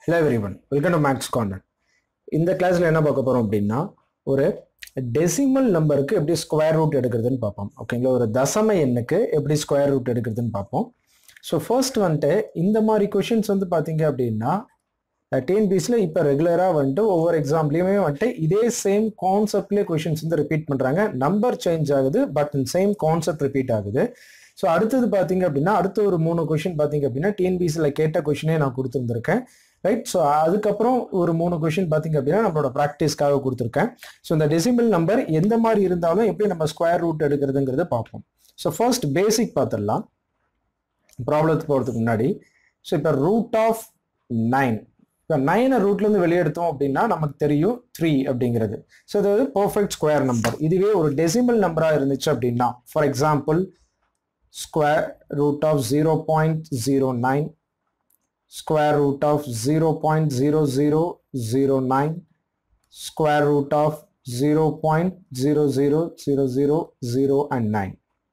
hello everyone welcome to maths corner இந்த கிளாஸில் என்ன பார்க்க போகிறோம் அப்படின்னா ஒரு டெசிமல் நம்பருக்கு எப்படி ஸ்கொயர் ரூட் எடுக்கிறதுன்னு பார்ப்போம் ஓகேங்களா ஒரு தசம எண்ணுக்கு எப்படி ஸ்கொயர் ரூட் எடுக்கிறதுன்னு பார்ப்போம் ஸோ ஃபர்ஸ்ட் வந்துட்டு இந்த மாதிரி கொஷின்ஸ் வந்து பார்த்தீங்க அப்படின்னா டிஎன்பிஎஸ்சியில் இப்போ ரெகுலராக வந்துட்டு ஒவ்வொரு எக்ஸாம்லேயுமே வந்துட்டு இதே சேம் கான்செப்ட்லேயே கொஷின்ஸ் வந்து ரிப்பீட் பண்ணுறாங்க நம்பர் சேஞ்ச் ஆகுது பட் சேம் கான்செப்ட் ரிப்பீட் ஆகுது ஸோ அடுத்தது பார்த்தீங்க அப்படின்னா அடுத்த ஒரு மூணு கொஷின் பார்த்தீங்க அப்படின்னா டிஎன்பிஎஸ்சியில் கேட்ட கொஷினே நான் கொடுத்துருந்துருக்கேன் ரைட் ஸோ அதுக்கப்புறம் ஒரு மூணு கொஷின் பார்த்தீங்க அப்படின்னா நம்மளோட ப்ராக்டிஸ்க்காக கொடுத்துருக்கேன் ஸோ இந்த டெசிமல் நம்பர் எந்த மாதிரி இருந்தாலும் எப்படி நம்ம ஸ்கொயர் ரூட் எடுக்கிறதுங்கிறத பார்ப்போம் ஸோ ஃபர்ஸ்ட் பேசிக் பார்த்துடலாம் ப்ராப்ளத்துக்கு போகிறதுக்கு முன்னாடி ஸோ இப்போ ரூட் ஆஃப் நைன் இப்போ நைனை ரூட்லேருந்து வெளியே எடுத்தோம் அப்படின்னா நமக்கு தெரியும் த்ரீ அப்படிங்கிறது ஸோ இது வந்து பர்ஃபெக்ட் ஸ்கொயர் நம்பர் இதுவே ஒரு டெசிமல் நம்பராக இருந்துச்சு அப்படின்னா for example square root of zero point zero nine square root of 0.0009 square root of 0.00000 and 9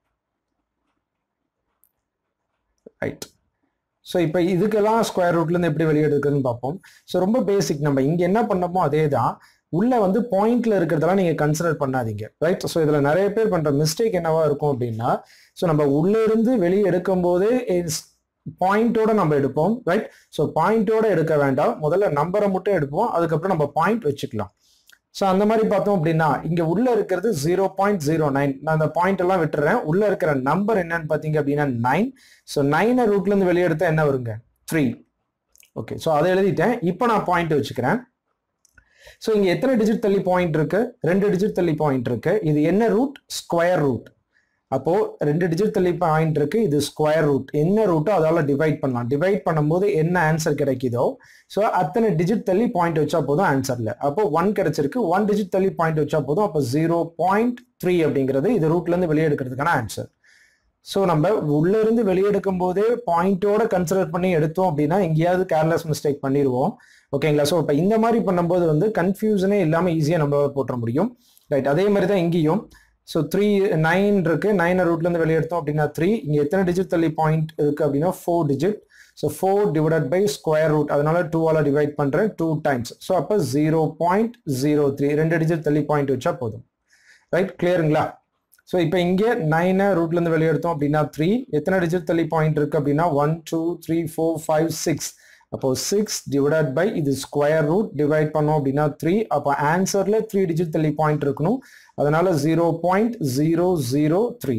right so இப்போ இதுக்கெல்லாம் ஸ்கொயர் ரூட்லேருந்து எப்படி வெளியே எடுக்குதுன்னு பார்ப்போம் ஸோ ரொம்ப பேசிக் நம்ம இங்கே என்ன பண்ணமோ அதே தான் உள்ள வந்து பாயிண்ட்ல இருக்கிறதெல்லாம் நீங்கள் கன்சிடர் பண்ணாதீங்க ரைட் ஸோ இதில் நிறைய பேர் பண்ணுற மிஸ்டேக் என்னவா இருக்கும் அப்படின்னா ஸோ நம்ம உள்ள இருந்து வெளியே எடுக்கும் போதே பாயிண்டோட நம்ம எடுப்போம் ரைட் ஸோ பாயிண்டோட எடுக்க வேண்டாம் முதல்ல நம்பரை மட்டும் எடுப்போம் அதுக்கப்புறம் நம்ம பாயிண்ட் வச்சுக்கலாம் ஸோ அந்த மாதிரி பார்த்தோம் அப்படின்னா இங்க உள்ள இருக்கிறது ஜீரோ பாயிண்ட் ஜீரோ நைன் நான் அந்த பாயிண்ட் எல்லாம் விட்டுறேன் உள்ள இருக்கிற நம்பர் என்னன்னு பார்த்தீங்க அப்படின்னா நைன் ஸோ நைனை ரூட்ல இருந்து வெளியே எடுத்தா என்ன வருங்க த்ரீ ஓகே ஸோ அதை எழுதிட்டேன் இப்போ நான் பாயிண்ட் வச்சுக்கிறேன் ஸோ இங்க எத்தனை டிஜிட் தள்ளி பாயிண்ட் இருக்கு ரெண்டு டிஜிட் தள்ளி பாயிண்ட் இருக்கு இது என்ன ரூட் ஸ்கொயர் ரூட் அப்போ ரெண்டு டிஜிட் தள்ளி பாயிண்ட் இருக்கு இது ஸ்கொயர் ரூட் என்ன ரூட்டோ அதால டிவைட் பண்ணலாம் டிவைட் பண்ணும்போது என்ன ஆன்சர் கிடைக்குதோ ஸோ அத்தனை டிஜிட் தள்ளி பாயிண்ட் வச்சா போதும் ஆன்சர்ல அப்போ ஒன் கிடைச்சிருக்கு ஒன் டிஜிட் தள்ளி பாயிண்ட் வச்சா போதும் அப்போ ஜீரோ பாயிண்ட் த்ரீ அப்படிங்கிறது இது ரூட்ல இருந்து வெளியே எடுக்கிறதுக்கான ஆன்சர் ஸோ நம்ம உள்ள இருந்து வெளியே எடுக்கும் போதே பாயிண்டோட கன்சிடர் பண்ணி எடுத்தோம் அப்படின்னா எங்கேயாவது கேர்லெஸ் மிஸ்டேக் பண்ணிடுவோம் ஓகேங்களா ஸோ இப்போ இந்த மாதிரி பண்ணும்போது வந்து கன்ஃபியூஷனே இல்லாமல் ஈஸியாக நம்ம போட்டுற முடியும் ரைட் அதே மாதிரி தான் இங்கேயும் ஸோ த்ரீ நைன் இருக்கு நைனை ரூட்லேருந்து வெளியே எடுத்தோம் அப்படின்னா த்ரீ இங்கே எத்தனை டிஜிட் தள்ளி பாயிண்ட் இருக்கு அப்படின்னா four digit so four divided by square root அதனால டூவால் டிவைட் பண்ணுறேன் டூ டைம்ஸ் ஸோ அப்போ ஜீரோ பாயிண்ட் ஜீரோ த்ரீ ரெண்டு டிஜிட் தள்ளி பாயிண்ட் வச்சா போதும் ரைட் கிளியருங்களா ஸோ இப்போ இங்கே நைனை ரூட்லேருந்து வெளியே எடுத்தோம் அப்படின்னா த்ரீ எத்தனை டிஜிட் தள்ளி பாயிண்ட் இருக்கு அப்படின்னா one two three four five six அப்போ சிக்ஸ் டிவைட் பை இது ஸ்கொயர் ரூட் டிவைட் பண்ணோம் அப்படின்னா த்ரீ அப்போ ஆன்சர்ல த்ரீ டிஜிட் தள்ளி பாயிண்ட் இருக்கணும் அதனால zero point zero zero three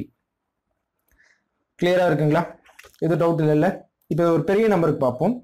கிளியரா இருக்குங்களா இது டவுட் இல்லைல்ல இப்போ ஒரு பெரிய நம்பருக்கு பார்ப்போம்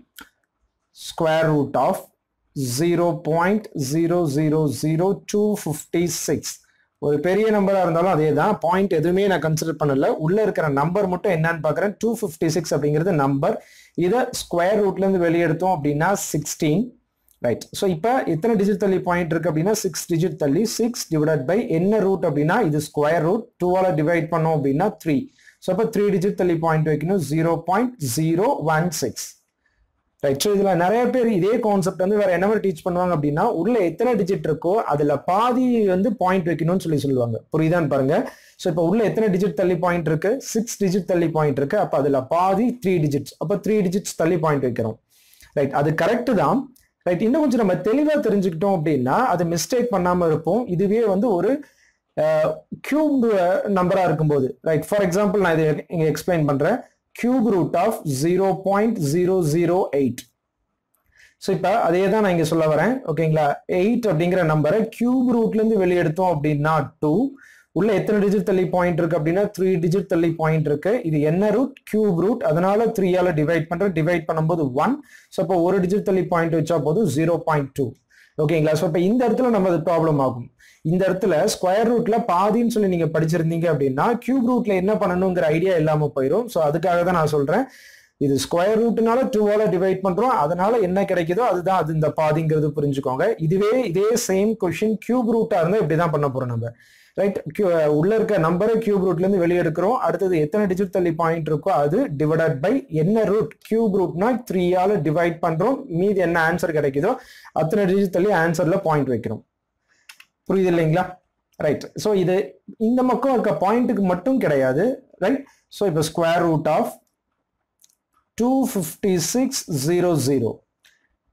square root of zero point zero zero zero two fifty six ஒரு பெரிய நம்பரா இருந்தாலும் அதே தான் பாயிண்ட் எதுவுமே நான் கன்சிடர் பண்ணல உள்ள இருக்கிற நம்பர் மட்டும் என்னன்னு பாக்குறேன் டூ ஃபிஃப்டி சிக்ஸ் அப்படிங்கிறது நம்பர் இதை ஸ்கொயர் ரூட்ல இருந்து வெளியெடுத்தோம் அப்படின்னா சிக்ஸ்டீன் ரைட் ஸோ இப்போ எத்தனை டிஜிட் தள்ளி பாயிண்ட் இருக்கு அப்படின்னா சிக்ஸ் டிஜிட் தள்ளி சிக்ஸ் டிவைட் பை என்ன ரூட் அப்படின்னா இது ஸ்கொயர் ரூட் டூவால டிவைட் பண்ணோம் அப்படின்னா த்ரீ ஸோ அப்போ த்ரீ டிஜிட் தள்ளி பாயிண்ட் வைக்கணும் zero point zero one six right so இதுல நிறைய பேர் இதே கான்செப்ட் வந்து வேற என்ன மாதிரி டீச் பண்ணுவாங்க அப்படின்னா உள்ள எத்தனை டிஜிட் இருக்கோ அதுல பாதி வந்து பாயிண்ட் வைக்கணும்னு சொல்லி சொல்லுவாங்க புரியுதான்னு பாருங்க ஸோ இப்போ உள்ள எத்தனை டிஜிட் தள்ளி பாயிண்ட் இருக்கு சிக்ஸ் டிஜிட் தள்ளி பாயிண்ட் இருக்கு அப்போ அதுல பாதி த்ரீ டிஜிட்ஸ் அப்போ த்ரீ டிஜிட்ஸ் தள்ளி பாயிண்ட் வைக்கிறோம் ரைட் அது கரெக்ட் தான் ரைட் இன்னும் கொஞ்சம் நம்ம தெளிவா தெரிஞ்சுக்கிட்டோம் அப்படின்னா அது மிஸ்டேக் பண்ணாம இருப்போம் இதுவே வந்து ஒரு கியூப் நம்பரா இருக்கும்போது ரைட் ஃபார் எக்ஸாம்பிள் நான் இதை இங்க எக்ஸ்பிளைன் பண்றேன் cube root of zero point zero zero eight so இப்போ அதே தான் நான் இங்கே சொல்ல வரேன் ஓகேங்களா எயிட் அப்படிங்கிற நம்பரை கியூப் ரூட்லேருந்து வெளியெடுத்தோம் அப்படின்னா டூ உள்ள எத்தனை டிஜிட் தள்ளி பாயிண்ட் இருக்கு அப்படின்னா த்ரீ டிஜிட் தள்ளி பாயிண்ட் இருக்கு இது என்ன ரூட் கியூப் ரூட் அதனால த்ரீயால டிவைட் பண்றேன் டிவைட் பண்ணும்போது ஒன் ஸோ அப்போ ஒரு டிஜிட் தள்ளி பாயிண்ட் வச்சா போதும் ஜீரோ பாயிண்ட் டூ ஓகேங்களா ஸோ இப்போ இந்த இடத்துல நம்ம அது ப்ராப்ளம் ஆகும் இந்த இடத்துல ஸ்கொயர் ரூட்ல பாதின்னு சொல்லி நீங்க படிச்சிருந்தீங்க அப்படின்னா கியூப் ரூட்ல என்ன பண்ணணுங்கிற ஐடியா இல்லாம போயிடும் ஸோ அதுக்காக தான் நான் சொல்றேன் இது ஸ்கொயர் ரூட்னால டூவால டிவைட் பண்றோம் அதனால என்ன கிடைக்குதோ அதுதான் அது இந்த பாதிங்கிறது புரிஞ்சுக்கோங்க இதுவே இதே சேம் கொஷின் கியூப் ரூட்டா இருந்தா இப்படிதான் பண்ண போறோம் நம்ம ரைட் உள்ள இருக்க நம்பரை கியூப் ரூட்ல இருந்து வெளியே எடுக்கிறோம் அடுத்தது எத்தனை டிஜிட் தள்ளி பாயிண்ட் இருக்கோ அது டிவைடட் பை என்ன ரூட் கியூப் ரூட்னா த்ரீயால டிவைட் பண்றோம் மீதி என்ன ஆன்சர் கிடைக்குதோ அத்தனை டிஜிட் தள்ளி ஆன்சர்ல பாயிண்ட் வைக்கிறோம் புரியுது இல்லைங்களா ரைட் ஸோ இது இந்த பக்கம் இருக்க பாயிண்ட்டுக்கு மட்டும் கிடையாது ரைட் ஸோ இப்போ square root of two fifty six zero zero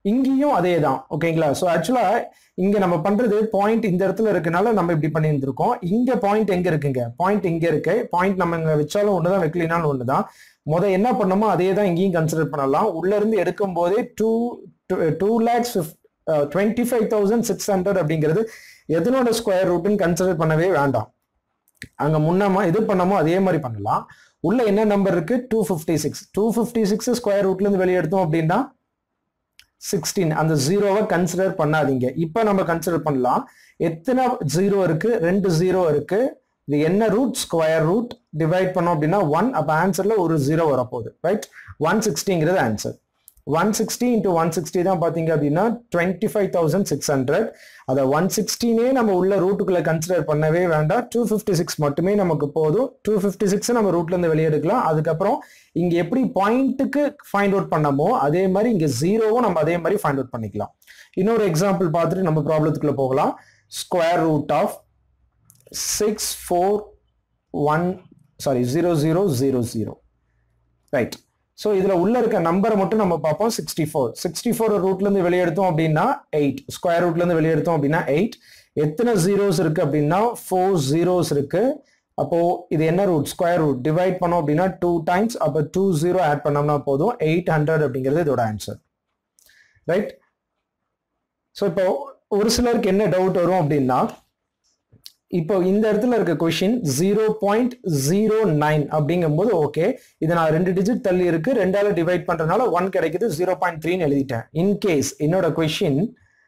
இங்கேயும் அதே தான் ஓகேங்களா ஸோ ஆக்சுவலா இங்க நம்ம பண்றது பாயிண்ட் இந்த இடத்துல இருக்கனால நம்ம இப்படி பண்ணியிருந்திருக்கோம் இங்க பாயிண்ட் எங்க இருக்குங்க பாயிண்ட் இங்க இருக்கு பாயிண்ட் நம்ம இங்க வச்சாலும் ஒண்ணுதான் வைக்கலினாலும் ஒண்ணுதான் முத என்ன பண்ணோமோ அதே தான் இங்கேயும் கன்சிடர் பண்ணலாம் உள்ள இருந்து எடுக்கும் போதே two two lakhs twenty five thousand six hundred அப்படிங்கிறது எதனோட ஸ்கொயர் ரூட்னு கன்சிடர் பண்ணவே வேண்டாம் அங்க முன்னமா இது பண்ணமோ அதே மாதிரி பண்ணலாம் உள்ள என்ன நம்பர் இருக்கு two fifty six two fifty six square ரூட்ல இருந்து வெளியே எடுத்தோம் அப்படின்னா சிக்ஸ்டீன் அந்த ஜீரோவை கன்சிடர் பண்ணாதீங்க இப்போ நம்ம கன்சிடர் பண்ணலாம் எத்தனை ஜீரோ இருக்கு ரெண்டு ஜீரோ இருக்கு இது என்ன ரூட் ஸ்கொயர் ரூட் டிவைட் பண்ணோம் அப்படின்னா ஒன் அப்போ ஆன்சர்ல ஒரு ஜீரோ வரப்போகுது ரைட் ஒன் சிக்ஸ்டிங்கிறது answer one sixty into one sixty தான் பார்த்தீங்க அப்படின்னா twenty five thousand six hundred அதை ஒன் சிக்ஸ்டீனே நம்ம உள்ள ரூட்டுக்குள்ள கன்சிடர் பண்ணவே வேண்டாம் டூ ஃபிஃப்டி சிக்ஸ் மட்டுமே நமக்கு போதும் டூ ஃபிஃப்டி சிக்ஸ் நம்ம ரூட்ல இருந்து வெளியே எடுக்கலாம் அதுக்கப்புறம் இங்க எப்படி பாயிண்ட்டுக்கு ஃபைண்ட் அவுட் பண்ணமோ அதே மாதிரி இங்க ஜீரோவும் நம்ம அதே மாதிரி ஃபைண்ட் அவுட் பண்ணிக்கலாம் இன்னொரு எக்ஸாம்பிள் பார்த்துட்டு நம்ம ப்ராப்ளத்துக்குள்ள போகலாம் square root of six four one sorry zero zero zero zero right so இதுல உள்ள இருக்க நம்பரை மட்டும் நம்ம பார்ப்போம் சிக்ஸ்டி ஃபோர் சிக்ஸ்டி ஃபோர் ரூட்ல இருந்து வெளியே எடுத்தோம் அப்படின்னா எயிட் ஸ்கொயர் ரூட்ல இருந்து வெளியே எடுத்தோம் அப்படின்னா எயிட் எத்தனை ஜீரோஸ் இருக்கு அப்படின்னா ஃபோர் ஜீரோஸ் இருக்கு அப்போ இது என்ன ரூட் ஸ்கொயர் ரூட் டிவைட் பண்ணோம் அப்படின்னா டூ டைம்ஸ் அப்போ டூ ஜீரோ ஆட் பண்ணோம்னா போதும் எயிட் ஹண்ட்ரட் அப்படிங்கிறது இதோட ஆன்சர் ரைட் ஸோ இப்போ ஒரு சிலருக்கு என்ன டவுட் வரும் அப்படின்னா இப்போ இந்த இடத்துல இருக்க question zero point zero nine அப்படிங்கும்போது ஓகே இது நான் ரெண்டு டிஜிட் தள்ளி இருக்கு ரெண்டால டிவைட் பண்றதுனால ஒன் கிடைக்குது ஜீரோ பாயிண்ட் த்ரீன்னு எழுதிட்டேன் இன்கேஸ் என்னோட question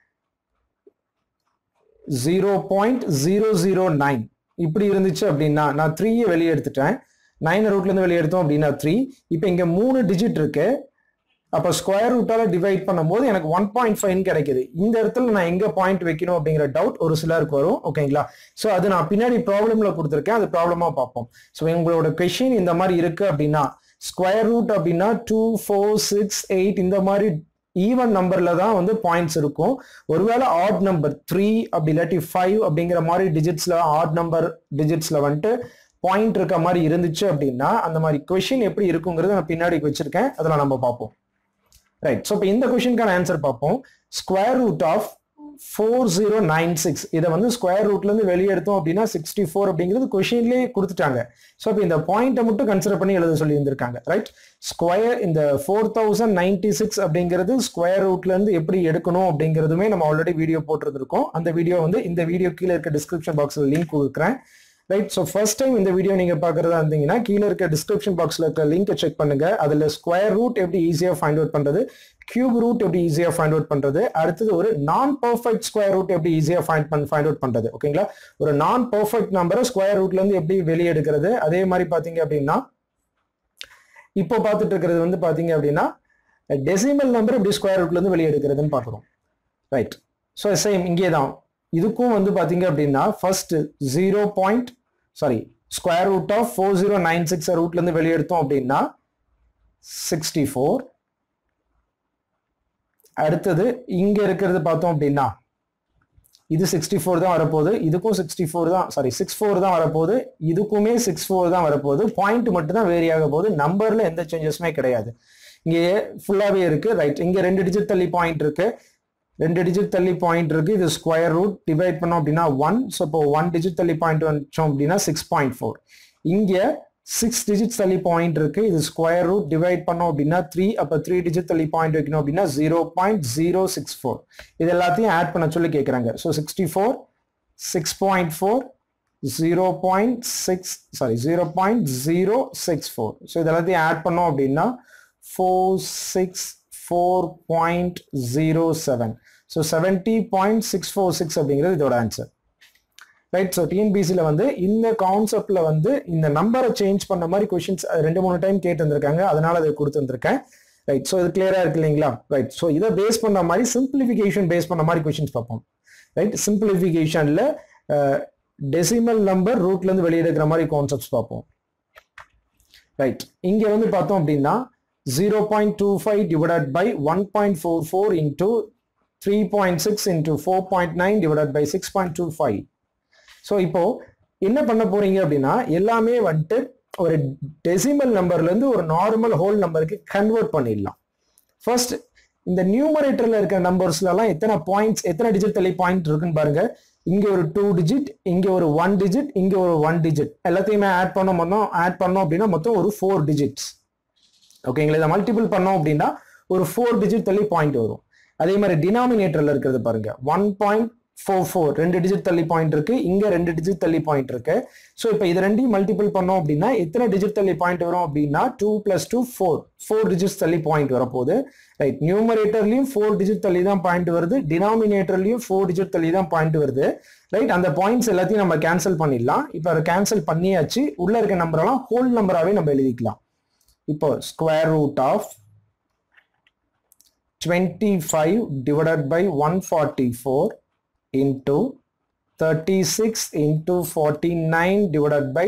zero point zero zero nine இப்படி இருந்துச்சு அப்படின்னா நான் த்ரீயை வெளியே எடுத்துட்டேன் நைன் ரூட்ல இருந்து வெளியே எடுத்தோம் அப்படின்னா த்ரீ இப்போ இங்க மூணு டிஜிட் இருக்கு அப்போ ஸ்கொயர் ரூட்டால டிவைட் பண்ணும்போது எனக்கு ஒன் பாயிண்ட் ஃபைவ் கிடைக்குது இந்த இடத்துல நான் எங்க பாயிண்ட் வைக்கணும் அப்படிங்கிற டவுட் ஒரு சிலருக்கு வரும் ஓகேங்களா ஸோ அது நான் பின்னாடி ப்ராப்ளம்ல கொடுத்துருக்கேன் அது ப்ராப்ளமா பார்ப்போம் ஸோ உங்களோட கொஷின் இந்த மாதிரி இருக்கு அப்படின்னா ஸ்கொயர் ரூட் அப்படின்னா டூ ஃபோர் சிக்ஸ் எயிட் இந்த மாதிரி ஈவன் நம்பர்ல தான் வந்து பாயிண்ட்ஸ் இருக்கும் ஒருவேளை ஆட் நம்பர் த்ரீ அப்படி இல்லாட்டி ஃபைவ் அப்படிங்கிற மாதிரி டிஜிட்ஸ்ல ஆட் நம்பர் டிஜிட்ஸ்ல வந்துட்டு பாயிண்ட் இருக்க மாதிரி இருந்துச்சு அப்படின்னா அந்த மாதிரி கொஷின் எப்படி இருக்குங்கிறது நான் பின்னாடி வச்சிருக்கேன் அதெல்லாம் நம்ம பார்ப்போம் ரைட் ஸோ இப்போ இந்த கொஷினுக்கான ஆன்சர் பார்ப்போம் square root of four zero nine six இதை வந்து ஸ்கொயர் ரூட்ல இருந்து வெளியே எடுத்தோம் அப்படின்னா சிக்ஸ்டி ஃபோர் அப்படிங்கிறது கொஷின்லேயே கொடுத்துட்டாங்க ஸோ இப்போ இந்த பாயிண்ட்டை மட்டும் கன்சிடர் பண்ணி எழுத சொல்லி இருந்திருக்காங்க ரைட் ஸ்கொயர் இந்த ஃபோர் தௌசண்ட் நைன்டி சிக்ஸ் அப்படிங்கிறது ஸ்கொயர் ரூட்ல இருந்து எப்படி எடுக்கணும் அப்படிங்கிறதுமே நம்ம ஆல்ரெடி வீடியோ போட்டிருந்திருக்கோம் அந்த வீடியோ வந்து இந்த வீடியோ கீழே இருக்க டிஸ்கிரிப்ஷன் பாக்ஸில் லிங்க் கொடுக்குறேன் ரைட் ஸோ ஃபர்ஸ்ட் டைம் இந்த வீடியோ நீங்க பாக்குறதா இருந்தீங்கன்னா கீழே இருக்க டிஸ்கிரிப்ஷன் பாக்ஸ்ல இருக்க லிங்கை செக் பண்ணுங்க அதுல ஸ்கொயர் ரூட் எப்படி ஈஸியா ஃபைண்ட் அவுட் பண்றது கியூப் ரூட் எப்படி ஈஸியா ஃபைண்ட் அவுட் பண்றது அடுத்தது ஒரு நான் பர்ஃபெக்ட் ஸ்கொயர் ரூட் எப்படி ஈஸியா ஃபைண்ட் பண்ண ஃபைண்ட் அவுட் பண்றது ஓகேங்களா ஒரு நான் பர்ஃபெக்ட் நம்பரை ஸ்கொயர் ரூட்ல இருந்து எப்படி வெளியே எடுக்கிறது அதே மாதிரி பாத்தீங்க அப்படின்னா இப்போ பார்த்துட்டு இருக்கிறது வந்து பாத்தீங்க அப்படின்னா டெசிமல் நம்பர் எப்படி ஸ்கொயர் ரூட்ல இருந்து வெளியே எடுக்கிறதுன்னு பார்க்குறோம் ரைட் ஸோ சேம் இங்கே தான் இதுக்கும் வந்து பாத்தீங்க அப்படின்னா first zero point sorry square root of four zero nine six ரூட்ல இருந்து வெளியே எடுத்தோம் அப்படின்னா சிக்ஸ்டி ஃபோர் அடுத்தது இங்க இருக்கிறது பார்த்தோம் அப்படின்னா இது சிக்ஸ்டி ஃபோர் தான் வரப்போகுது இதுக்கும் சிக்ஸ்டி ஃபோர் தான் சாரி சிக்ஸ் ஃபோர் தான் வரப்போகுது இதுக்குமே சிக்ஸ் ஃபோர் தான் வரப்போகுது பாயிண்ட் மட்டும் தான் வேரி ஆக போகுது நம்பர்ல எந்த சேஞ்சஸுமே கிடையாது இங்கே ஃபுல்லாவே இருக்கு ரைட் இங்க ரெண்டு டிஜிட் தள்ளி பாயிண்ட் இருக்கு ரெண்டு டிஜிட் தள்ளி பாயிண்ட் இருக்கு இது ஸ்கொயர் ரூட் டிவைட் பண்ணோம் அப்படின்னா ஒன் ஸோ இப்போ ஒன் டிஜிட் தள்ளி பாயிண்ட் வச்சோம் அப்படின்னா சிக்ஸ் பாயிண்ட் ஃபோர் இங்க சிக்ஸ் டிஜிட் தள்ளி பாயிண்ட் இருக்கு இது ஸ்கொயர் ரூட் டிவைட் பண்ணோம் அப்படின்னா த்ரீ அப்போ த்ரீ டிஜிட் தள்ளி பாயிண்ட் வைக்கணும் அப்படின்னா zero point zero six four இது எல்லாத்தையும் ஆட் பண்ண சொல்லி கேட்குறாங்க so sixty four six point four zero point six sorry zero point zero six four so இது எல்லாத்தையும் ஆட் பண்ணோம் அப்படின்னா four six four point zero seven so seventy point six four six அப்படிங்கிறது இதோட ஆன்சர் ரைட் ஸோ டிஎன்பிசியில் வந்து இந்த கான்செப்ட்ல வந்து இந்த நம்பரை சேஞ்ச் பண்ண மாதிரி கொஷின்ஸ் ரெண்டு மூணு டைம் கேட்டு வந்திருக்காங்க அதனால அதை கொடுத்துருக்கேன் ரைட் ஸோ இது கிளியரா இருக்கு இல்லைங்களா ரைட் ஸோ இதை பேஸ் பண்ண மாதிரி சிம்பிளிஃபிகேஷன் பேஸ் பண்ண மாதிரி கொஷின்ஸ் பார்ப்போம் ரைட் சிம்பிளிஃபிகேஷன்ல டெசிமல் நம்பர் ரூட்ல இருந்து வெளியெடுக்கிற மாதிரி கான்செப்ட்ஸ் பார்ப்போம் ரைட் இங்க வந்து பார்த்தோம் அப்படின்னா zero point two five divided by one point four four into three point six into four point nine divided by six point two five so இப்போ என்ன பண்ண போறீங்க அப்படின்னா எல்லாமே வந்துட்டு ஒரு டெசிமல் நம்பர்ல இருந்து ஒரு நார்மல் ஹோல் நம்பருக்கு கன்வெர்ட் பண்ணிடலாம் ஃபர்ஸ்ட் இந்த நியூமரேட்டர்ல இருக்கிற நம்பர்ஸ்ல எல்லாம் எத்தனை பாயிண்ட்ஸ் எத்தனை டிஜிட் தள்ளி பாயிண்ட் இருக்குன்னு பாருங்க இங்க ஒரு டூ டிஜிட் இங்க ஒரு ஒன் டிஜிட் இங்க ஒரு ஒன் டிஜிட் எல்லாத்தையுமே ஆட் பண்ண மொத்தம் ஆட் பண்ணோம் அப்படின்னா மொத்தம் ஒரு ஃபோர் டிஜிட்ஸ் ஓகேங்களா இதை மல்டிபிள் பண்ணோம் அப்படின்னா ஒரு ஃபோர் டிஜிட் தள்ளி பாயிண்ட் வரும் அதே மாதிரி டினாமினேட்டர்ல இருக்கிறது பாருங்க ஒன் பாயிண்ட் ஃபோர் ஃபோர் ரெண்டு டிஜிட் தள்ளி பாயிண்ட் இருக்கு இங்க ரெண்டு டிஜிட் தள்ளி பாயிண்ட் இருக்கு ஸோ இப்போ இது ரெண்டையும் மல்டிபிள் பண்ணோம் அப்படின்னா எத்தனை டிஜிட் தள்ளி பாயிண்ட் வரும் அப்படின்னா two plus two four four digits தள்ளி பாயிண்ட் வரப்போகுது ரைட் நியூமரேட்டர்லயும் ஃபோர் டிஜிட் தள்ளி தான் பாயிண்ட் வருது டினாமினேட்டர்லயும் ஃபோர் டிஜிட் தள்ளி தான் பாயிண்ட் வருது ரைட் அந்த பாயிண்ட்ஸ் எல்லாத்தையும் நம்ம கேன்சல் பண்ணிடலாம் இப்போ அதை கேன்சல் பண்ணியாச்சு உள்ள இருக்க நம்பரெல்லாம் ஹோல் நம்பராகவே நம்ம எழுதிக்கலாம் இப்போ square root of 25 divided by 144 into 36 into 49 divided by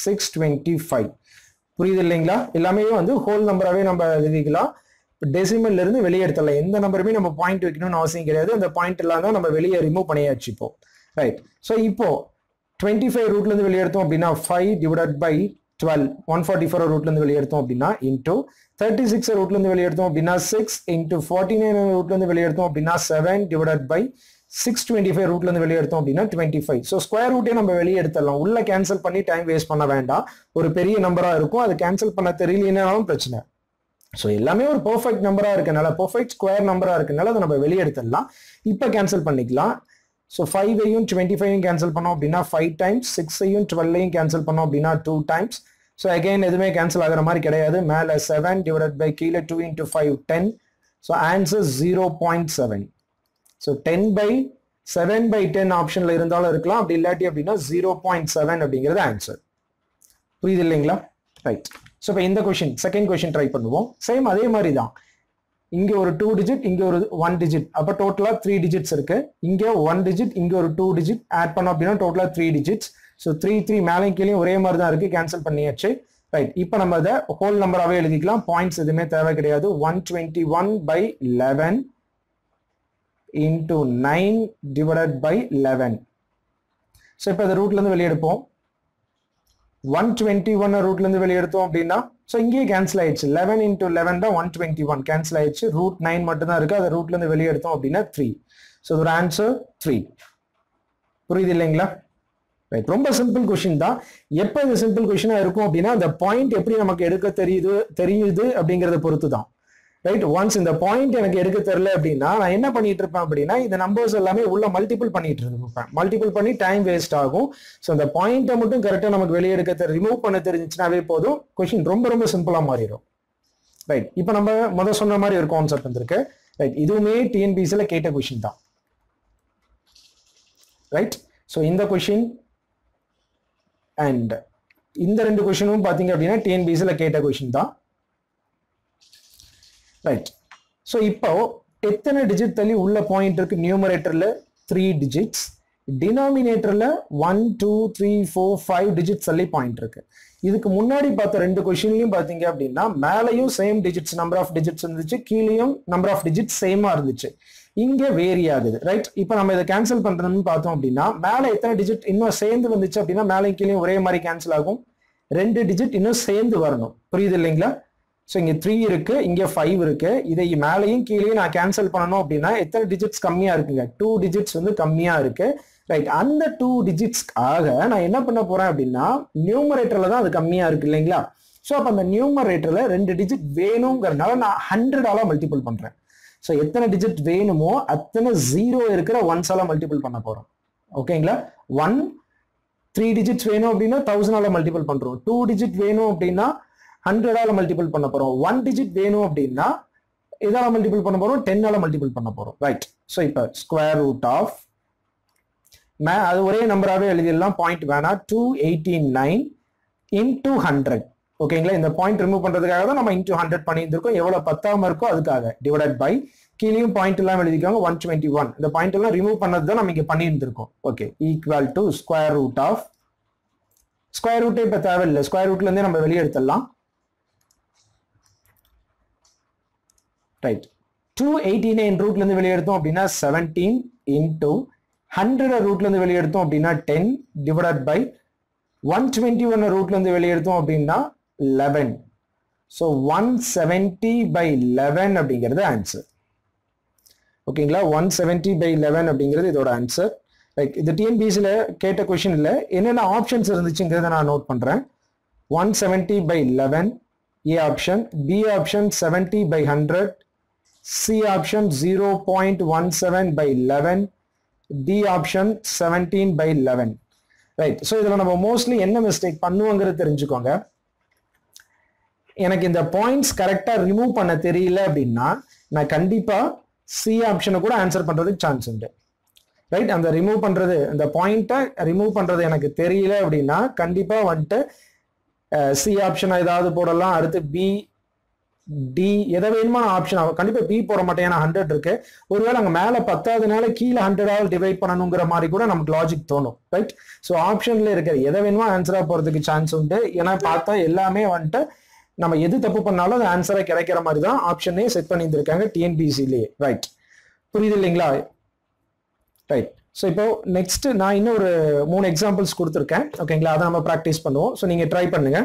625 புரியுது இல்லைங்களா எல்லாமே வந்து ஹோல் நம்பராகவே நம்ம எழுதிக்கலாம் டெசிமல்ல இருந்து வெளியே எடுத்துடலாம் எந்த நம்பருமே நம்ம பாயிண்ட் வைக்கணும்னு அவசியம் கிடையாது அந்த பாயிண்ட் எல்லாம் தான் நம்ம வெளியே ரிமூவ் பண்ணியாச்சு இப்போ ரைட் ஸோ இப்போ டுவெண்ட்டி ஃபைவ் ரூட்ல இருந்து வெளியே எடுத்தோம் அப்படின்னா five divide by twelve one forty four ரூட்ல இருந்து வெளியே எடுத்தோம் அப்படின்னா இன்டூ தேர்ட்டி சிக்ஸ் ரூட்ல இருந்து வெளியே எடுத்தோம் அப்படின்னா சிக்ஸ் இன்டூ ஃபார்ட்டி நைன் ரூட்ல இருந்து வெளியே எடுத்தோம் அப்படின்னா seven divide by six twenty five ரூட்ல இருந்து வெளியே எடுத்தோம் அப்படின்னா டுவெண்ட்டி ஃபைவ் ஸோ ஸ்கொயர் ரூட்டே நம்ம வெளியே எடுத்துடலாம் உள்ள கேன்சல் பண்ணி டைம் வேஸ்ட் பண்ண வேண்டாம் ஒரு பெரிய நம்பரா இருக்கும் அது கேன்சல் பண்ண தெரியலனாலும் பிரச்சனை ஸோ எல்லாமே ஒரு பர்ஃபெக்ட் நம்பரா இருக்கனால பர்ஃபெக்ட் ஸ்கொயர் நம்பரா இருக்கனால அதை நம்ம வெளியே எடுத்துடலாம் இப்போ கேன்சல் பண்ணிக்கலாம் ஸோ ஃபைவையும் டுவெண்ட்டி ஃபைவையும் கேன்சல் பண்ணோம் அப்படின்னா ஃபைவ் டைம்ஸ் சிக்ஸையும் டுவெல்லையும் கேன்சல் பண்ணோம் அப்படின்னா டூ டைம்ஸ் ஸோ அகைன் எதுவுமே கேன்சல் ஆகிற மாதிரி கிடையாது மேலே செவன் டிவைட் பை கீழே two into five ten so answer zero point seven so ten by seven by ten ஆப்ஷனில் இருந்தாலும் இருக்கலாம் அப்படி இல்லாட்டி அப்படின்னா ஜீரோ பாயிண்ட் செவன் அப்படிங்கிறது ஆன்சர் புரியுது இல்லைங்களா ரைட் ஸோ இப்போ இந்த கொஷின் செகண்ட் கொஷின் ட்ரை பண்ணுவோம் சேம் அதே மாதிரி தான் இங்கே ஒரு டூ டிஜிட் இங்கே ஒரு ஒன் டிஜிட் அப்போ டோட்டலாக த்ரீ டிஜிட்ஸ் இருக்கு இங்கே ஒன் டிஜிட் இங்கே ஒரு டூ டிஜிட் ஆட் பண்ணோம் அப்படின்னா டோட்டலாக three digits so three three மேலே கீழே ஒரே மாதிரி தான் இருக்கு கேன்சல் பண்ணியாச்சு ரைட் இப்போ நம்ம அதை ஹோல் நம்பராகவே எழுதிக்கலாம் பாயிண்ட்ஸ் எதுவுமே தேவை கிடையாது one twenty one by eleven into nine divided by eleven so இப்போ இந்த ரூட்லேருந்து வெளியே எடுப்போம் ஒன் டுவெண்ட்டி ஒன் ரூட்லேருந்து வெளியே எடுத்தோம் அப்படின்னா ஸோ இங்கேயே கேன்சல் ஆயிடுச்சு லெவன் இன்டூ லெவன் தான் ஒன் டுவெண்ட்டி ஒன் கேன்சல் ஆயிடுச்சு ரூட் நைன் மட்டும் தான் இருக்கு அதை ரூட்லேருந்து வெளியே எடுத்தோம் அப்படின்னா த்ரீ ஸோ ஒரு ஆன்சர் த்ரீ புரியுது இல்லைங்களா ரைட் ரொம்ப சிம்பிள் கொஷின் தான் எப்போ இது சிம்பிள் கொஷினா இருக்கும் அப்படின்னா அந்த பாயிண்ட் எப்படி நமக்கு எடுக்க தெரியுது தெரியுது அப்படிங்கிறத பொறுத்து தான் ரைட் ஒன்ஸ் இந்த பாயிண்ட் எனக்கு எடுக்க தெரியல அப்படின்னா நான் என்ன பண்ணிட்டு இருப்பேன் அப்படின்னா இந்த நம்பர்ஸ் எல்லாமே உள்ள மல்டிபிள் பண்ணிட்டு இருப்பேன் மல்டிபிள் பண்ணி டைம் வேஸ்ட் ஆகும் ஸோ அந்த பாயிண்ட்டை மட்டும் கரெக்டாக நமக்கு வெளியே எடுக்க தெரி ரிமூவ் பண்ண தெரிஞ்சுச்சுனாவே போதும் கொஷின் ரொம்ப ரொம்ப சிம்பிளாக மாறிடும் ரைட் இப்போ நம்ம முதல் சொன்ன மாதிரி ஒரு கான்செப்ட் வந்திருக்கு ரைட் இதுவுமே டிஎன்பிசியில் கேட்ட கொஷின் தான் ரைட் ஸோ இந்த கொஷின் அண்ட் இந்த ரெண்டு கொஷினும் பார்த்தீங்க அப்படின்னா டிஎன்பிசியில் கேட்ட கொஷின் தான் ரைட் ஸோ இப்போ எத்தனை டிஜிட் தள்ளி உள்ள பாயிண்ட் இருக்கு நியூமரேட்டர்ல த்ரீ டிஜிட்ஸ் டினாமினேட்டர்ல one two three four five digits தள்ளி பாயிண்ட் இருக்கு இதுக்கு முன்னாடி பார்த்த ரெண்டு கொஷின்லையும் பார்த்தீங்க அப்படின்னா மேலேயும் same digits number of digits இருந்துச்சு கீழேயும் நம்பர் ஆஃப் டிஜிட்ஸ் சேமா இருந்துச்சு இங்க வேரி ஆகுது ரைட் இப்போ நம்ம இதை கேன்சல் பண்றதுன்னு பார்த்தோம் அப்படின்னா மேலே எத்தனை டிஜிட் இன்னும் சேர்ந்து வந்துச்சு அப்படின்னா மேலே கீழே ஒரே மாதிரி கேன்சல் ஆகும் ரெண்டு டிஜிட் இன்னும் சேர்ந்து வரணும் புரியுது இல்லைங்களா ஸோ இங்கே த்ரீ இருக்கு இங்கே ஃபைவ் இருக்கு இதை மேலேயும் கீழே நான் கேன்சல் பண்ணணும் அப்படின்னா எத்தனை டிஜிட்ஸ் கம்மியா இருக்குங்க டூ டிஜிட்ஸ் வந்து கம்மியா இருக்கு ரைட் அந்த டூ டிஜிட்ஸ்க்காக நான் என்ன பண்ண போறேன் அப்படின்னா நியூமரேட்டர்ல தான் அது கம்மியா இருக்கு இல்லைங்களா ஸோ அப்போ அந்த நியூமரேட்டர்ல ரெண்டு டிஜிட் வேணுங்கிறதுனால நான் ஹண்ட்ரடால மல்டிபிள் பண்றேன் ஸோ எத்தனை டிஜிட் வேணுமோ அத்தனை ஜீரோ இருக்கிற ஒன்ஸால மல்டிபிள் பண்ண போறோம் ஓகேங்களா ஒன் த்ரீ டிஜிட்ஸ் வேணும் அப்படின்னா தௌசண்டால மல்டிபிள் பண்றோம் டூ டிஜிட் வேணும் அப்படின்னா ஹண்ட்ரடால மல்டிபிள் பண்ண போறோம் ஒன் டிஜிட் வேணும் அப்படின்னா இதால மல்டிபிள் பண்ண போறோம் டென்னால மல்டிபிள் பண்ண போறோம் ரைட் ஸோ இப்போ ஸ்கொயர் ரூட் ஆஃப் மே அது ஒரே நம்பராகவே எழுதிடலாம் பாயிண்ட் வேணா two eighty nine into hundred ஓகேங்களா இந்த பாயிண்ட் ரிமூவ் பண்றதுக்காக தான் நம்ம இன்டூ ஹண்ட்ரட் பண்ணியிருந்திருக்கோம் எவ்வளவு பத்தாம இருக்கோ அதுக்காக டிவைடட் பை கீழேயும் பாயிண்ட் எல்லாம் எழுதிக்காங்க ஒன் டுவெண்ட்டி ஒன் இந்த பாயிண்ட் எல்லாம் ரிமூவ் பண்ணது தான் நம்ம இங்க பண்ணியிருந்திருக்கோம் okay equal to square root of square ரூட்டே இப்போ தேவையில்லை ஸ்கொயர் ரூட்ல இருந்தே நம்ம வெளியே எடுத்துடலாம் ரைட் டூ எயிட்டி நைன் ரூட்ல இருந்து வெளியே எடுத்தோம் அப்படின்னா செவன்டீன் இன்டூ ஹண்ட்ரட் ரூட்ல இருந்து வெளியே எடுத்தோம் அப்படின்னா ten divided by one twenty one ரூட்ல இருந்து வெளியே எடுத்தோம் அப்படின்னா eleven so one seventy by eleven அப்படிங்கிறது ஆன்சர் ஓகேங்களா ஒன் செவன்ட்டி பை லெவன் அப்படிங்கிறது இதோட ஆன்சர் ரைட் இது டிஎன்பிசியில் கேட்ட கொஷின் இல்லை என்னென்ன ஆப்ஷன்ஸ் இருந்துச்சுங்கிறத நான் நோட் பண்ணுறேன் one seventy by eleven A option B option seventy by hundred C option zero point one seven by eleven D option seventeen by eleven right so இதில் நம்ம mostly என்ன மிஸ்டேக் பண்ணுவோங்கிறது தெரிஞ்சுக்கோங்க எனக்கு இந்த பாயிண்ட்ஸ் கரெக்டாக remove பண்ண தெரியல அப்படின்னா நான் கண்டிப்பாக சி ஆப்ஷனை கூட ஆன்சர் பண்ணுறதுக்கு சான்ஸ் உண்டு ரைட் அந்த ரிமூவ் பண்ணுறது அந்த பாயிண்ட்டை ரிமூவ் பண்ணுறது எனக்கு தெரியல அப்படின்னா கண்டிப்பாக வந்துட்டு சி ஆப்ஷன் ஏதாவது போடலாம் அடுத்து பி டி எதை வேணுமா ஆப்ஷன் கண்டிப்பாக பி போட மாட்டேன் ஏன்னா ஹண்ட்ரட் இருக்கு ஒருவேளை அங்கே மேலே பத்தாவதுனால கீழே ஹண்ட்ரடால் டிவைட் பண்ணணுங்கிற மாதிரி கூட நமக்கு லாஜிக் தோணும் ரைட் ஸோ ஆப்ஷன்ல இருக்கிற எதை வேணுமோ ஆன்சராக போகிறதுக்கு சான்ஸ் உண்டு ஏன்னா பார்த்தா எல்லாமே வந்துட்டு நம்ம எது தப்பு பண்ணாலும் அது ஆன்சரை கிடைக்கிற மாதிரி தான் ஆப்ஷனே செட் பண்ணியிருந்திருக்காங்க டிஎன்பிசிலேயே ரைட் புரியுது இல்லைங்களா ரைட் ஸோ இப்போ நெக்ஸ்ட் நான் இன்னும் ஒரு மூணு எக்ஸாம்பிள்ஸ் கொடுத்துருக்கேன் ஓகேங்களா அதை நம்ம ப்ராக்டிஸ் பண்ணுவோம் ஸோ நீங்கள் ட்ரை பண்ணுங்க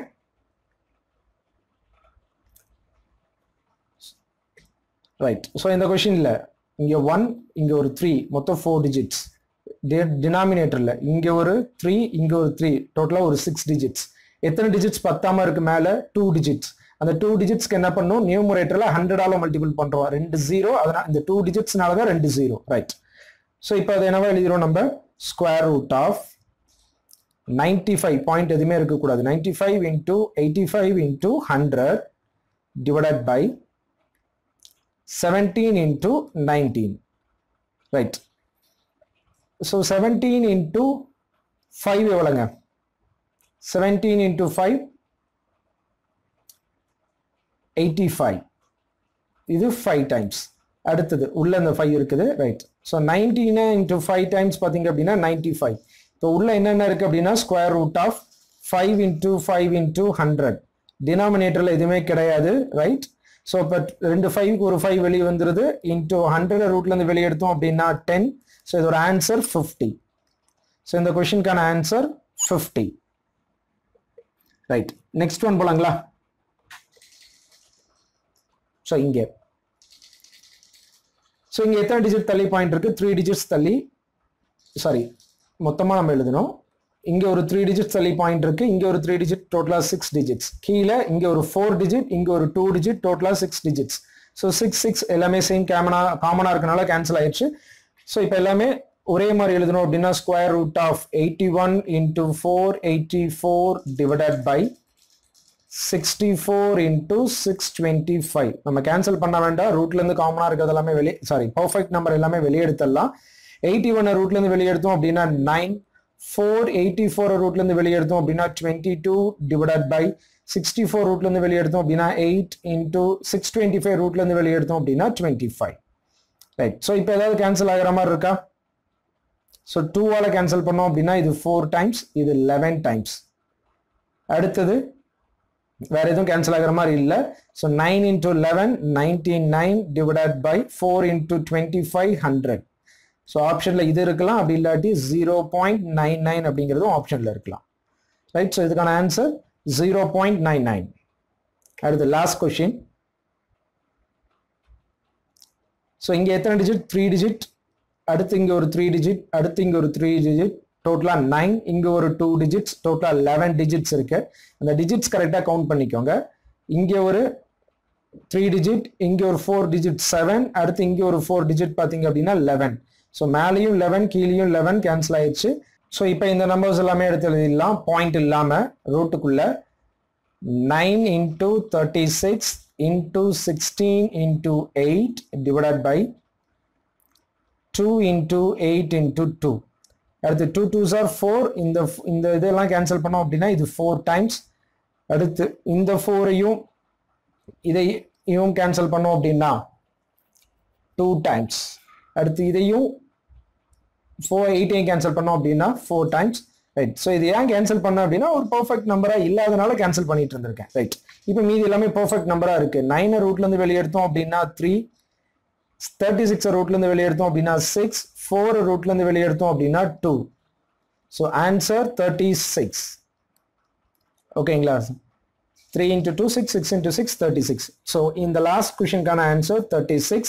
ரைட் ஸோ இந்த கொஷினில் இங்கே ஒன் இங்கே ஒரு த்ரீ மொத்தம் ஃபோர் டிஜிட்ஸ் டினாமினேட்டரில் இங்கே ஒரு த்ரீ இங்கே ஒரு த்ரீ டோட்டலாக ஒரு சிக்ஸ் டிஜிட்ஸ் எத்தனை டிஜிட்ஸ் பத்தாம இருக்கு மேலே டூ டிஜிட்ஸ் அந்த டூ டிஜிட்ஸ்க்கு என்ன பண்ணும் நியூமரேட்டரில் ஹண்ட்ரடால மல்டிபிள் பண்ணுறோம் ரெண்டு ஜீரோ அதனால் இந்த டூ டிஜிட்ஸ்னால தான் ரெண்டு ஜீரோ ரைட் ஸோ இப்போ அது என்னவா எழுதிரும் நம்ம square root of ninety five point எதுவுமே இருக்கக்கூடாது ninety five into eighty five into hundred divided by seventeen into nineteen right so seventeen into five எவ்வளோங்க seventeen into five eighty five இது five times அடுத்தது உள்ள இந்த ஃபைவ் இருக்குது right so nineteen into five times பார்த்தீங்க அப்படின்னா ninety five இப்போ உள்ள என்னென்ன இருக்குது அப்படின்னா square root of five into five into hundred டினாமினேட்டரில் எதுவுமே கிடையாது ரைட் ஸோ இப்போ ரெண்டு ஃபைவ்க்கு ஒரு ஃபைவ் வெளியே வந்துருது இன்டூ ஹண்ட்ரட் ரூட்லேருந்து வெளியே எடுத்தோம் அப்படின்னா டென் ஸோ இதோட ஆன்சர் ஃபிஃப்டி ஸோ இந்த கொஷினுக்கான answer fifty right next one போலாங்களா ஸோ இங்கே ஸோ இங்கே எத்தனை டிஜிட் தள்ளி பாயிண்ட் இருக்கு த்ரீ டிஜிட்ஸ் தள்ளி சாரி மொத்தமாக நம்ம எழுதணும் இங்கே ஒரு த்ரீ டிஜிட் தள்ளி பாயிண்ட் இருக்கு இங்கே ஒரு த்ரீ டிஜிட் டோட்டலாக சிக்ஸ் டிஜிட்ஸ் கீழே இங்கே ஒரு ஃபோர் டிஜிட் இங்கே ஒரு டூ டிஜிட் டோட்டலாக six digits so six six எல்லாமே சேம் கேமனா காமனாக இருக்கனால கேன்சல் ஆயிடுச்சு ஸோ இப்போ எல்லாமே ஒரே மாதிரி எழுதணும் அப்படின்னா square root of eighty one into four eighty four divided by sixty four into six twenty five நம்ம கேன்சல் பண்ண வேண்டாம் ரூட்லேருந்து காமனாக இருக்கிறது எல்லாமே வெளியே சாரி பர்ஃபெக்ட் நம்பர் எல்லாமே வெளியே எடுத்துடலாம் எயிட்டி ஒன் ரூட்லேருந்து வெளியே எடுத்தோம் அப்படின்னா நைன் ஃபோர் எயிட்டி ஃபோர் ரூட்லேருந்து வெளியே எடுத்தோம் அப்படின்னா twenty two divided by sixty four ரூட்லேருந்து வெளியே எடுத்தோம் அப்படின்னா eight into six twenty five ரூட்லேருந்து வெளியே எடுத்தோம் அப்படின்னா டுவெண்ட்டி ஃபைவ் ரைட் ஸோ இப்போ ஏதாவது கேன்சல் ஆகிற மாதிரி இருக்கா ஸோ டூவால் கேன்சல் பண்ணோம் அப்படின்னா இது ஃபோர் டைம்ஸ் இது லெவன் டைம்ஸ் அடுத்தது வேற எதுவும் கேன்சல் ஆகிற மாதிரி இல்லை so nine into eleven ninety nine divided by four into twenty five hundred so ஆப்ஷனில் இது இருக்கலாம் அப்படி இல்லாட்டி ஜீரோ பாயிண்ட் நைன் நைன் அப்படிங்கிறதும் ஆப்ஷனில் இருக்கலாம் ரைட் ஸோ இதுக்கான answer zero point nine nine அடுத்து லாஸ்ட் கொஷின் ஸோ இங்கே எத்தனை டிஜிட் த்ரீ டிஜிட் அடுத்து இங்கே ஒரு த்ரீ டிஜிட் அடுத்து இங்கே ஒரு த்ரீ டிஜிட் டோட்டலாக நைன் இங்கே ஒரு டூ டிஜிட்ஸ் டோட்டலாக லெவன் டிஜிட்ஸ் இருக்கு அந்த டிஜிட்ஸ் கரெக்டாக கவுண்ட் பண்ணிக்கோங்க இங்கே ஒரு த்ரீ டிஜிட் இங்கே ஒரு ஃபோர் டிஜிட் செவன் அடுத்து இங்கே ஒரு ஃபோர் டிஜிட் பார்த்தீங்க அப்படின்னா லெவன் ஸோ மேலேயும் லெவன் கீழேயும் லெவன் கேன்சல் ஆயிடுச்சு ஸோ இப்போ இந்த நம்பர்ஸ் எல்லாமே எடுத்து எழுதிடலாம் பாயிண்ட் இல்லாமல் ரூட்டுக்குள்ள nine into thirty six into sixteen into eight divided by two into eight into two அடுத்து டூ டூ சார் ஃபோர் இந்த இந்த இதெல்லாம் கேன்சல் பண்ணோம் அப்படின்னா இது ஃபோர் டைம்ஸ் அடுத்து இந்த ஃபோரையும் இதையும் கேன்சல் பண்ணோம் அப்படின்னா டூ டைம்ஸ் அடுத்து இதையும் ஃபோர் எயிட்டையும் கேன்சல் பண்ணோம் அப்படின்னா ஃபோர் டைம்ஸ் ரைட் ஸோ இது ஏன் கேன்சல் பண்ண அப்படின்னா ஒரு பர்ஃபெக்ட் நம்பராக இல்லாதனால கேன்சல் பண்ணிட்டு இருந்திருக்கேன் ரைட் இப்போ மீதி எல்லாமே பர்ஃபெக்ட் நம்பராக இருக்கு நைனை ரூட்லேருந்து வெளியெடுத்தோம் அப்படின்னா த்ரீ தேர்ட்டி சிக்ஸ் ரூட்லேருந்து வெளியெடுத்தோம் அப்படின்னா சிக்ஸ் ஃபோர் ரூட்லேருந்து வெளியெடுத்தோம் அப்படின்னா two so answer thirty six ஓகேங்களா three into two six six into six thirty six so இந்த லாஸ்ட் கொஷனுக்கான ஆன்சர் தேர்ட்டி சிக்ஸ்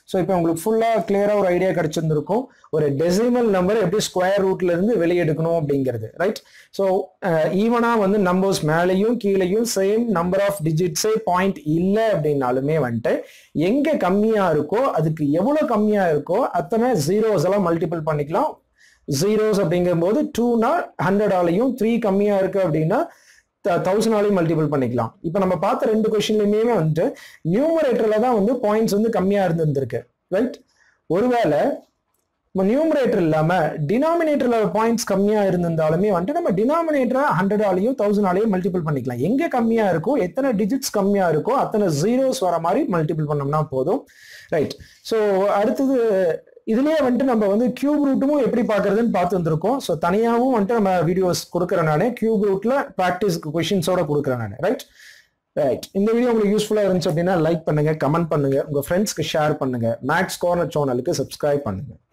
ஸோ இப்போ உங்களுக்கு ஃபுல்லாக கிளியராக ஒரு ஐடியா கிடைச்சிருந்திருக்கும் ஒரு டெசிமல் நம்பர் எப்படி ஸ்கொயர் ரூட்ல இருந்து வெளியெடுக்கணும் அப்படிங்கிறது ரைட் ஸோ ஈவனாக வந்து நம்பர்ஸ் மேலேயும் கீழேயும் சேம் நம்பர் ஆஃப் டிஜிட்ஸே பாயிண்ட் இல்லை அப்படின்னாலுமே வந்துட்டு எங்கே கம்மியாக இருக்கோ அதுக்கு எவ்வளோ கம்மியாக இருக்கோ அத்தனை ஜீரோஸ் எல்லாம் மல்டிபிள் பண்ணிக்கலாம் ஜீரோஸ் அப்படிங்கும்போது டூனா ஹண்ட்ரடாலையும் த்ரீ கம்மியாக இருக்கு அப்படின்னா தௌசண்டாலையும் மல்டிபிள் பண்ணிக்கலாம் இப்போ நம்ம பார்த்த ரெண்டு கொஸ்டின்லையுமே வந்துட்டு நியூமரேட்டர்ல தான் வந்து பாயிண்ட்ஸ் வந்து கம்மியாக இருந்திருக்கு ரைட் ஒருவேளை நம்ம நியூமரேட்டர் இல்லாம டினாமினேட்டர்ல பாயிண்ட்ஸ் கம்மியா இருந்திருந்தாலுமே வந்துட்டு நம்ம டினாமினேட்டரை ஹண்ட்ரடாலையும் தௌசண்டாலையும் மல்டிபிள் பண்ணிக்கலாம் எங்க கம்மியா இருக்கோ எத்தனை டிஜிட்ஸ் கம்மியா இருக்கோ அத்தனை ஜீரோஸ் வர மாதிரி மல்டிபிள் பண்ணோம்னா போதும் ரைட் ஸோ அடுத்தது இதுலயே வந்துட்டு நம்ம வந்து கியூப் ரூட்டும் எப்படி பாக்குறதுன்னு பார்த்து வந்திருக்கோம் ஸோ தனியாகவும் வந்துட்டு நம்ம வீடியோஸ் கொடுக்குறேன் நான் கியூப் ரூட்ல ப்ராக்டிஸ்க்கு கொஷின்ஸோட கொடுக்குறேன் நான் ரைட் ரைட் இந்த வீடியோ உங்களுக்கு யூஸ்ஃபுல்லா இருந்துச்சு அப்படின்னா லைக் பண்ணுங்க கமெண்ட் பண்ணுங்க உங்க ஃப்ரெண்ட்ஸ்க்கு ஷேர் பண்ணுங்க மேக்ஸ் கார்னர் சேனலுக்கு சப்ஸ்கிரைப் பண்ணுங்க